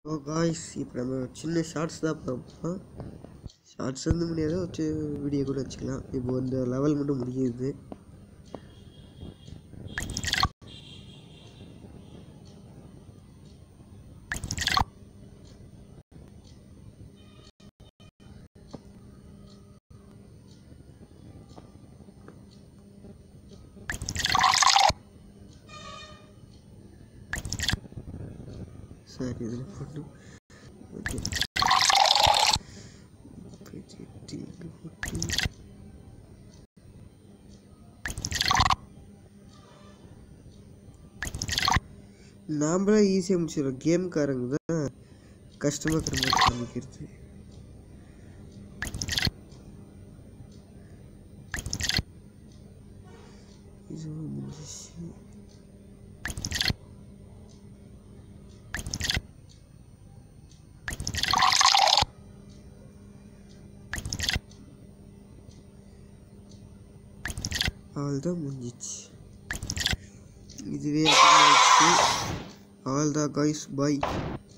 ஓ guys இப்போ நம்ம ஒரு சின்ன ஷார்ட்ஸ் தான் பார்ப்போம் ஷார்ட்ஸ் வந்து முடியாத ஒரு வீடியோ கூட வச்சுக்கலாம் இப்போ இந்த லெவல் மட்டும் முடியுது சரி இதில் போட்டு ஓகே போட்டு நாமளே ஈஸியாக முடிச்சிடலாம் கேம்காரங்க தான் கஷ்டமாக இருக்கிற மாதிரி காமிக்கிறது இது முடிஞ்சிச்சு அவ்வளோதான் முடிஞ்சிச்சு இதுவே அவள் தான் காய்ஸ் பாய்